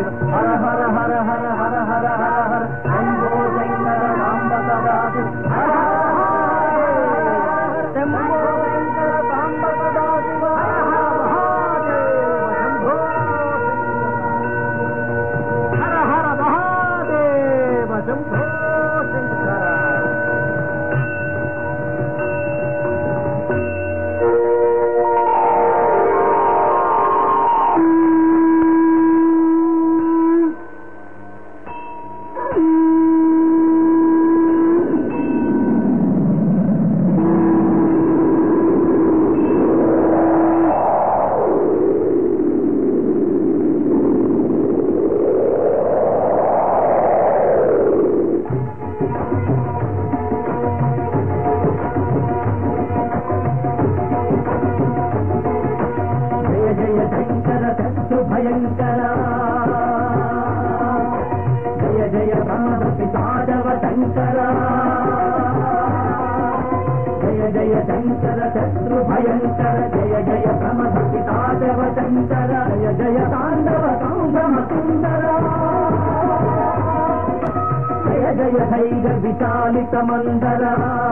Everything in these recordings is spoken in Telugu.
శివ హర హర హర హర హర హర హర హర శంభో శంకర సాంబ సదా శివ హర హర శంభో శంకర సాంబ సదా శివ హర హర మహాదేవ శంభో హర హర మహాదేవ శంభో శంకర జయ జయ శంకర శత్రు భయంకర జయ జయ రామపి సాధవ శంకర జయ జయ శంకర శత్రు భయంకర జయ జయ ప్రమభి సాధవ శంకర జయ జయ తాండవ సంభ్రమ సుందర జయ జయ హైగ విశాలిత మందర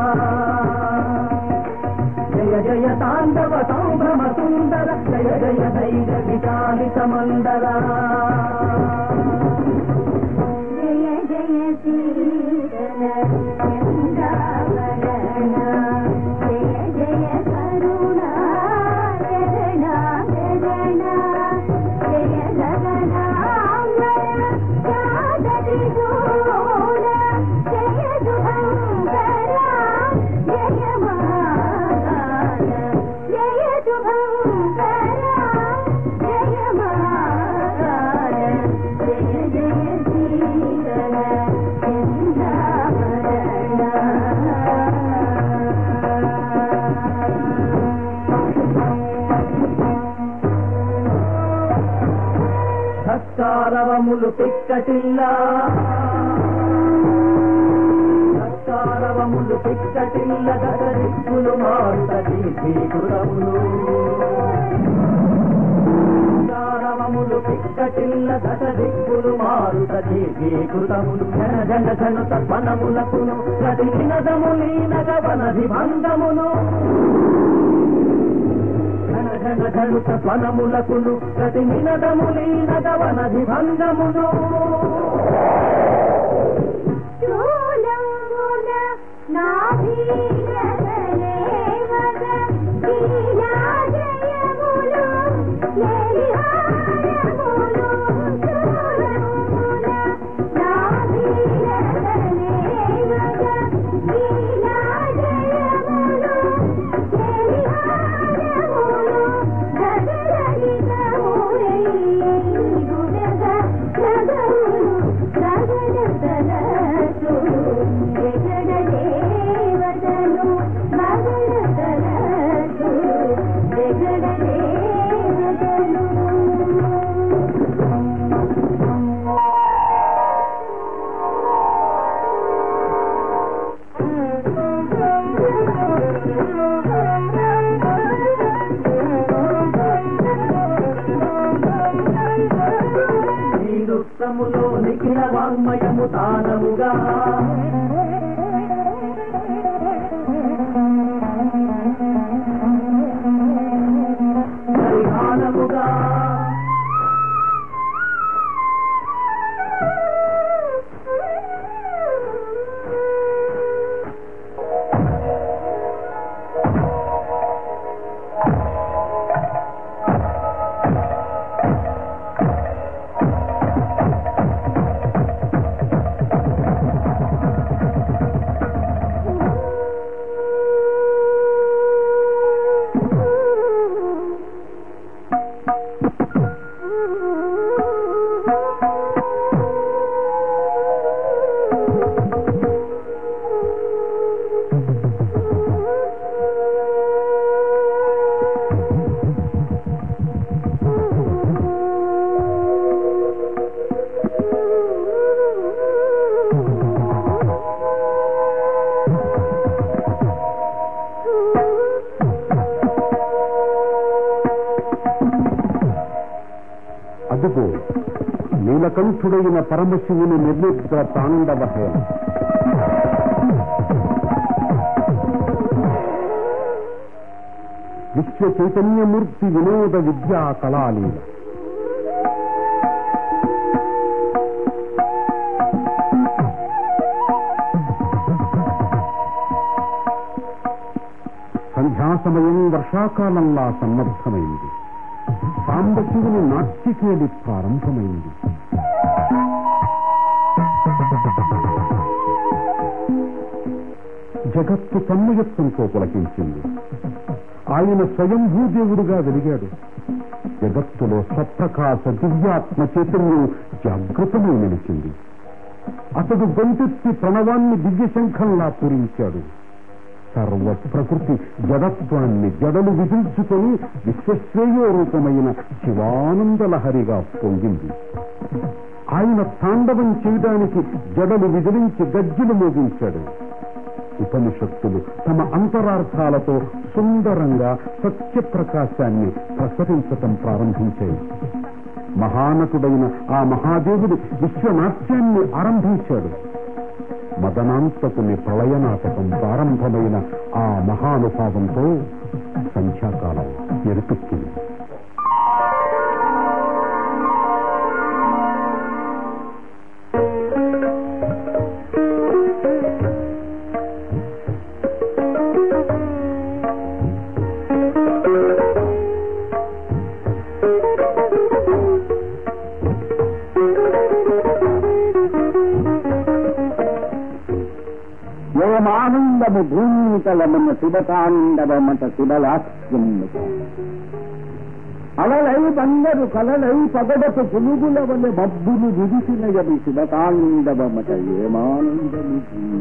జయ జయ తాండవ సంభ్రమ సుందర జయ జయ దైవ విశాలిత మందర జయ జయ శ్రీకర చంద్రావరణ జయ జయ కరుణ చరణ చరణ జయ గగనాంబర జాగతి గోణ జయ శుభంకర జయ మహాకాల జయ శుభంకర జయ మహాకాల జయ జయ శ్రీకర చంద్రావరణ సత్కారవములు పిక్కటిల్లా సత్కారవములు పిక్కటిల్ల గదరిక్కులు మారుతది శ్రీకురములు సత్కారవములు పిక్కటిల్ల గదరిక్కులు మారుతది శ్రీకృతములు జన జన జను తపనములకును ప్రతి నినదములీనగ వనధి భంగమును ఘన ఘన ఘనుత స్వనములకును ప్రతి నినదములీనగవనధి భంగమును చూలంబున నాభీరసలేవగ లీలాజయములు లేలిహారములు చూలంబున నాభీరసలేవగ లీలాజయములు లేలిహారములు గగరగితమురై గుణగ నగములు గగనతలసు జగడ దేవతను గగనతలసు జగడ దేవతను నీరుత్తములో నిఖిల వాంగ్మయము తానముగా పరిహానముగా అదుగో నీలకంఠుడైన పరమశివుని నిర్లిప్త తాండవహేళ విశ్వ చైతన్యమూర్తి వినోద విద్యా కళాలీల సంధ్యా సమయం వర్షాకాలంలా సన్నద్ధమైంది సాంబశివుని నాట్యకేడి ప్రారంభమైంది జగత్తు తన్మయత్వంతో పులకించింది ఆయన స్వయంభూదేవుడుగా వెలిగాడు జగత్తులో స్వప్రకాశ దివ్యాత్మ చైతన్యం జాగృతమై నిలిచింది అతడు గొంతెత్తి ప్రణవాన్ని దివ్యశంఖంలా పూరించాడు సర్వ ప్రకృతి జడత్వాన్ని జడలు విధించుకొని విశ్వశ్రేయో రూపమైన శివానంద లహరిగా పొంగింది ఆయన తాండవం చేయడానికి జడలు విదిలించి గజ్జలు మోగించాడు ఉపనిషత్తులు తమ అంతరార్థాలతో సుందరంగా సత్యప్రకాశాన్ని ప్రసరించటం ప్రారంభించాయి మహానటుడైన ఆ మహాదేవుడు విశ్వనాట్యాన్ని ఆరంభించాడు మదనాంతకుని ప్రళయనాటకం ప్రారంభమైన ఆ మహానుభావంతో సంధ్యాకాలం ఎరుపెక్కింది యోమానందము భూమితలమున శివతాండవమట శివలాస్యము అలలై బందరు కలలై పగడపు పులుగుల వలె మబ్బులు విడిసినయవి శివతాండవమట ఏమానందము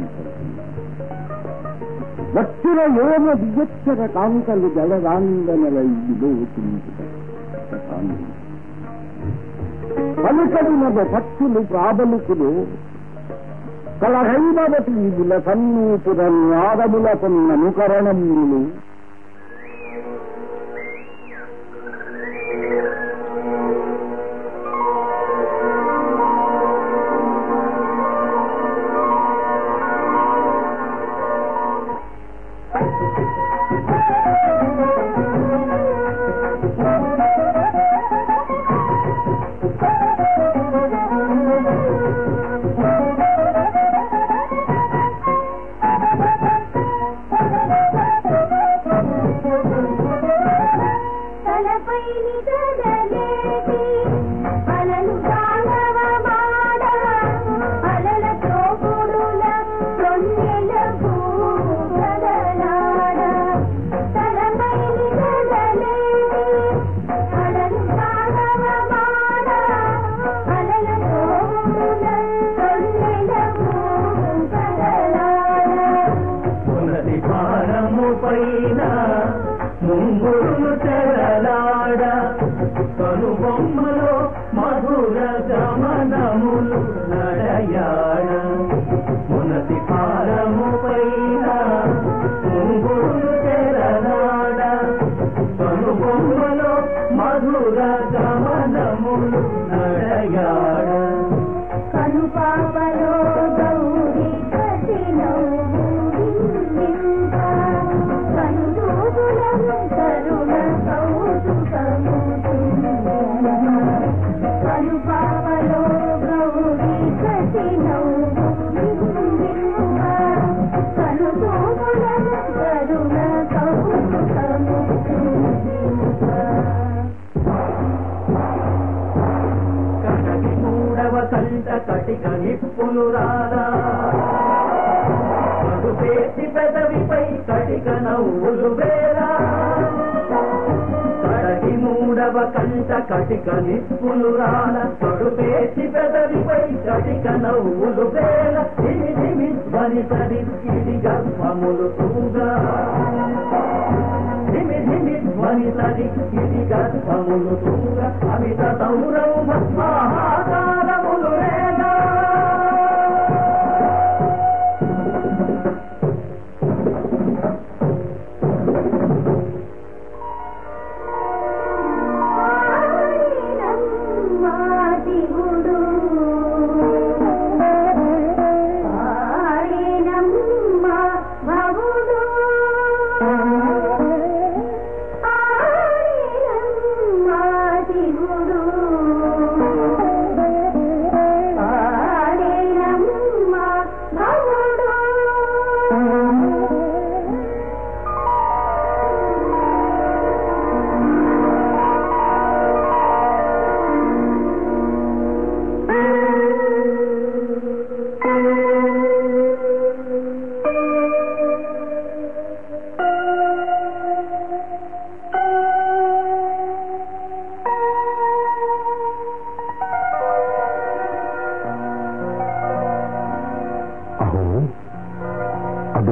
వచ్చిన యోమ దివ్యక్షర కాంకలు జలరాంగనలై విలోచించుట పలుకడినవ పక్షులు ప్రాబలుకులు కలహైమవతి విల సన్నూపుర నాదముల కొన్న నుకరణములు తలపై నిదలేటి అలలు తాండవమాడ అలలతో గుడుల తొన్నెల భూగదలాడ తలపై నిదలేటి అలలు తాండవమాడ అలలతో గుడుల తొన్నెల భూగదలాడ ఉన్నది భారము పైన ముంగురులు తెరలాడ కనుబొమ్మలో మధుర గమనములు నడయాడ ఉన్నది భారము పైన ముంగురులు తెరలాడ కనుబొమ్మలో మధుర గమనములు నడయాడ కనుపాపలో గౌరీ కసినౌరింప కనుదూపులను కరుణ కౌతుకము కనుపాపలో గౌరీ కసినౌరింప కనుదూపులను కరుణ కౌతుకము కటకి మూడవ కంట కటిక నిప్పులు రాదా మధుపేసి పెదవిపై కటిక నవ్వులు వేరా కడకి మూడవ కంట కటిక నిప్పులు రాల కడుపేసి పెదవిపై కటిక నవ్వులు వేల ధిమి ధిమి ధ్వని సరి ఇది గర్భములు తూగా ధిమి ధిమి ధ్వని సరి ఇది గర్భములు తూగా అమిత సౌరభ మహాకారములు వేగా ఆడినం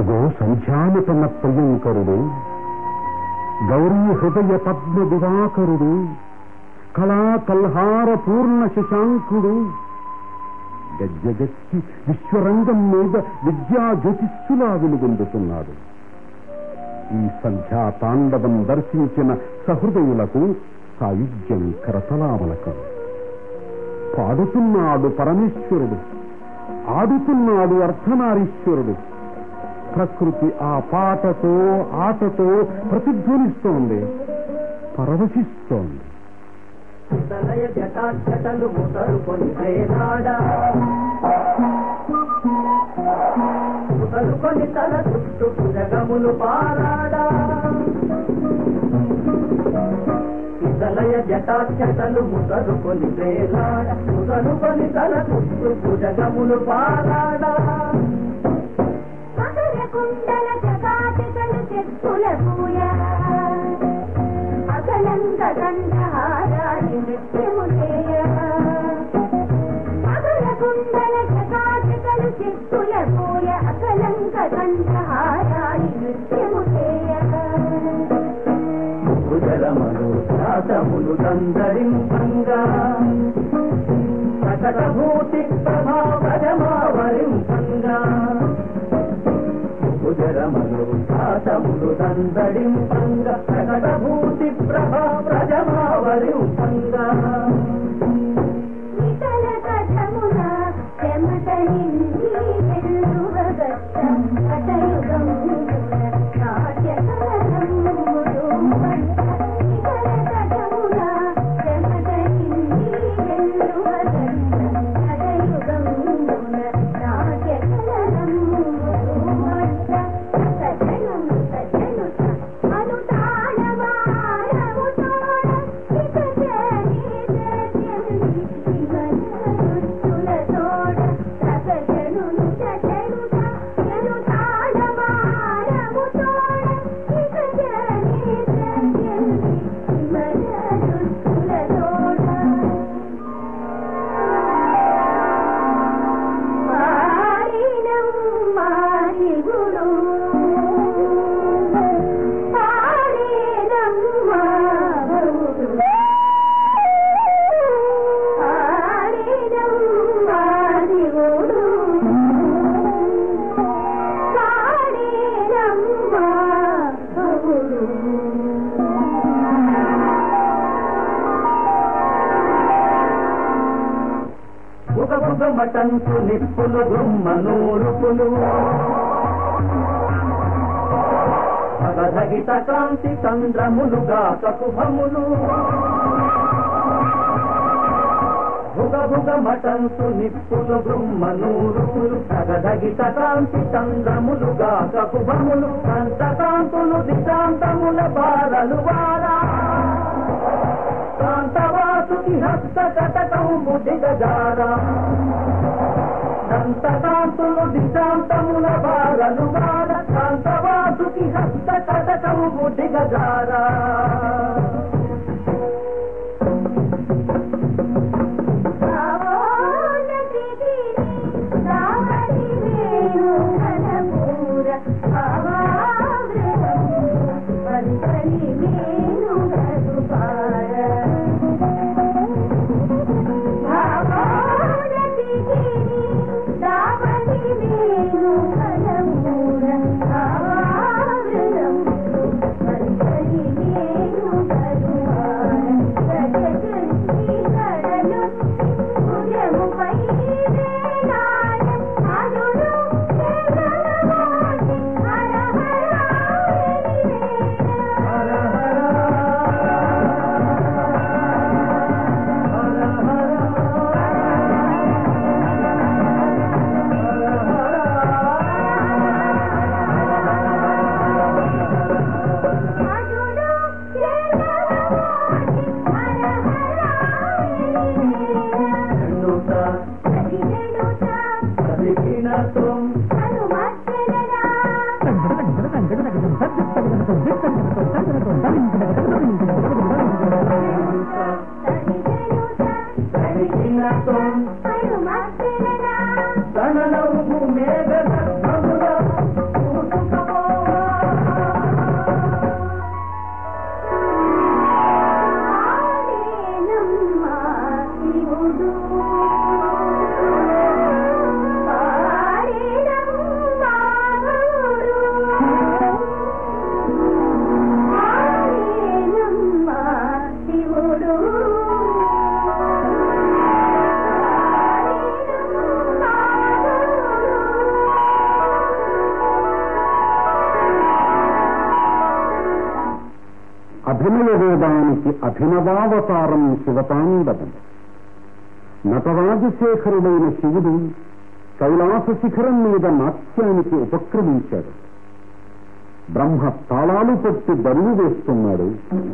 అదిగో సంధ్యామతన ప్రియంకరుడు గౌరీ హృదయ పద్మ దివాకరుడు కళా కల్హార పూర్ణ శశాంకుడు గజ్జగచ్చి విశ్వరంగం మీద విద్యా జ్యోతిస్సులా వెలుగొందుతున్నాడు ఈ సంధ్యా తాండవం దర్శించిన సహృదయులకు సాయుధ్యం కరతలామలకం పాడుతున్నాడు పరమేశ్వరుడు ఆడుతున్నాడు అర్ధనారీశ్వరుడు ప్రకృతి ఆ పాటతో ఆటతో ప్రతిధ్వనిస్తోంది పరవశిస్తోంది తలయ జటాచటలు ముసరుకొని వేలాడా ముసరుకొని తల చుట్టూ జగములు పారాడా ఇతలయ జటాచటలు ముసరుకొని వేలాడ ముసరుకొని తల చుట్టూ జగములు పారాడా మకర కుండల చకాచకలు చెప్పుల పూయ అకలంక కంఠహారాన్ని నృత్యము చేయ మకర కుండల చకాచకలు చెప్పుల పూయ అకలంక కంఠహారాన్ని నృత్యము చేయ భుజలమలు శాతములు దందరింపంగా సకటభూతి ప్రభావజమావరింపంగా భుజలమలు శాతములు దందరింపంగా సకటభూతి ప్రభావజమావరింపంగా ఇతల కథమున చెమట నిండి వెల్లువగట్ట కటయుగమున నాట్యకరములు పట్ట. ఇతల కథమున చెమట నిండి వెల్లువగట్ట కటయుగమున నాట్యకరములు పట్ట. సజనము సజనుత అనుతాళవారము తోడ ఇక జని జని శివనుల తోడ సజనులు సజనుత అనుతాళవారము తోడ ఇక జని జని శివనుల తోడ పాడినం మాదిగుడు పాడినం మాగుడు పాడినం మాదిగుడు పాడినం మాగుడు బుగ బుగ మటంతు నిప్పులు గుమ్మ నూరుపులు భగధగిత కాంతి చంద్రములుగా కకుభములు భుగ భుగ మటంతు నిప్పులు గుమ్మ నూరుపులు భగధగిత కాంతి చంద్రములుగా కకుభములు కంతకాంతులు దిశాంతముల బాలలు వారా కాంతవాసుకి హస్త కటకంబు దిగజారా దంతకాంతులు దిశాంతముల బాలలు వాడ కాంతవాసుకి హస్త కటకంబు దిగజారా ఎన్నుత పలికినతో పలికినతో తనలవు మేఘ గర్భముల దానికి అభినవావతారం శివతాండవం నటరాజశేఖరుడైన శివుడు కైలాస శిఖరం మీద నాట్యానికి ఉపక్రమించాడు బ్రహ్మ తాళాలు పట్టి బరువు వేస్తున్నాడు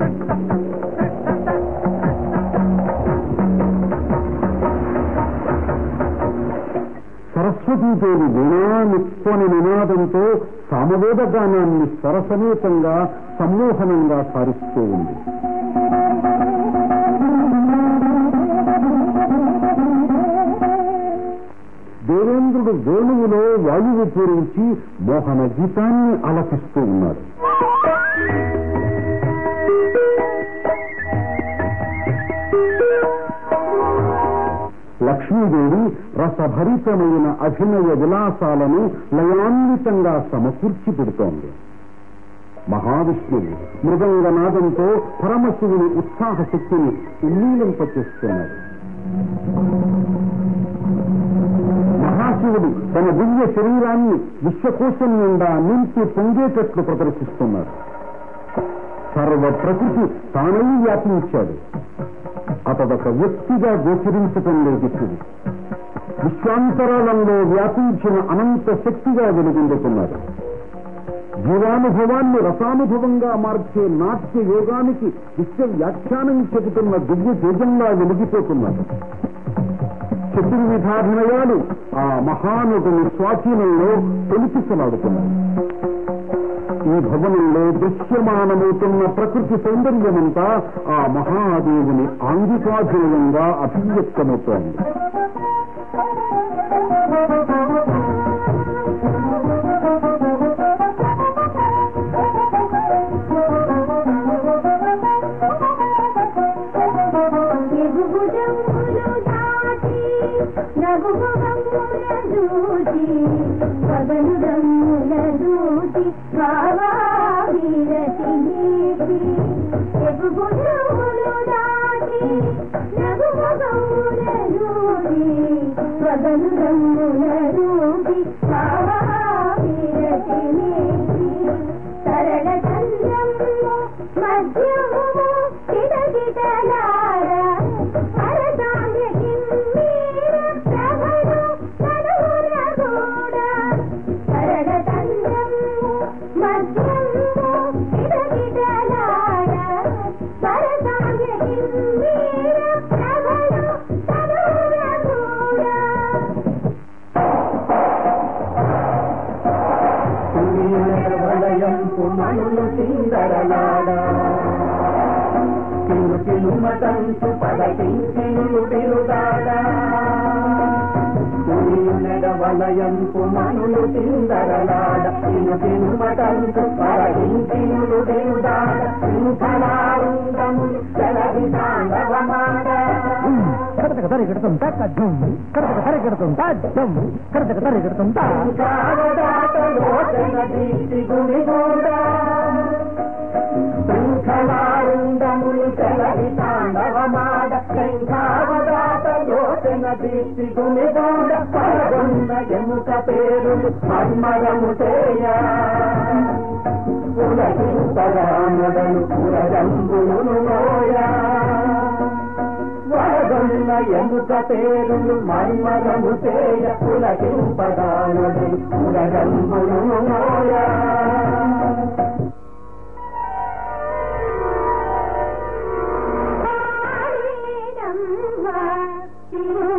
సరస్వతీదేవి వీణా నిత్వని నినాదంతో సామవేద గానాన్ని స్వరసమేతంగా సమ్మోహనంగా సారిస్తూ ఉంది దేవేంద్రుడు వేణువులో వాయువు పూరించి మోహన గీతాన్ని ఆలపిస్తూ ఉన్నాడు లక్ష్మీదేవి రసభరితమైన అభినయ విలాసాలను లయాన్వితంగా సమకూర్చి పెడుతోంది మహావిష్ణువు మృదంగనాదంతో పరమశివుని ఉత్సాహ శక్తిని ఉల్లీలింపచేస్తున్నాడు మహాశివుడు తన దివ్య శరీరాన్ని విశ్వకోశం నిండా నింపి పొంగేటట్లు ప్రదర్శిస్తున్నాడు సర్వ ప్రకృతి తానై వ్యాపించాడు అతడొక వ్యక్తిగా గోచరించటం లేదు శివుడు విశ్వాంతరాలంలో వ్యాపించిన అనంత శక్తిగా వెలుగొందుతున్నాడు జీవానుభవాన్ని రసానుభవంగా మార్చే నాట్య యోగానికి విశ్వ వ్యాఖ్యానం చెబుతున్న దివ్య తేజంగా వెలిగిపోతున్నాడు చతుర్విధాభినయాలు ఆ మహానటుని స్వాధీనంలో తొలిపిసలాడుతున్నాయి ఈ భవనంలో దృశ్యమానమవుతున్న ప్రకృతి సౌందర్యమంతా ఆ మహాదేవుని ఆంగికాభినయంగా అభివ్యక్తమవుతోంది ఎగుబుజములు దాటి నగుభవముల దూచి పగలురముల దూచి భావాభిరతి నీటి ఎగుబుజములు దాటి నగుభవముల దూచి పగలురముల దూచి భావాభిరతి నీటి సరళ చంద్రము మధ్యము కిటకిటలాడ పరసామ్య కిమ్మీర ప్రభను తనువుల గూడ సరళ చంద్రము మధ్యము కిటకిటలాడ పరసామ్య కిమ్మీర ప్రభను తనువుల గూడ వలయం పుమణులు సిందరలాడ కిలు కిలుమటంతు పదకించిలు బిరుదాడ నెడ వలయం పుమణులు సిందరలాడ కిలు కిలుమటంతు పదకించిలు బిరుదాడ సింహలారుందములు సెలవి తాండవమాడ కడతక తరిగెడుతుంట కజ్జం కడతక తరిగెడుతుంట జం కడతక తరిగెడుతుంట శృంఖలారుండములు తెలవి తాండవమాడ శంఖావదాత యోచన దీప్తి గుమిగూడ పరగొన్న ఎముక పేరులు మర్మరము చేయ పులగింపరాముడను పురజంబులు నోయా వరదొన్న ఎముక పేరులు మర్మరము చేయ పులకింపదానుడు పురగంబులు నోయా శివ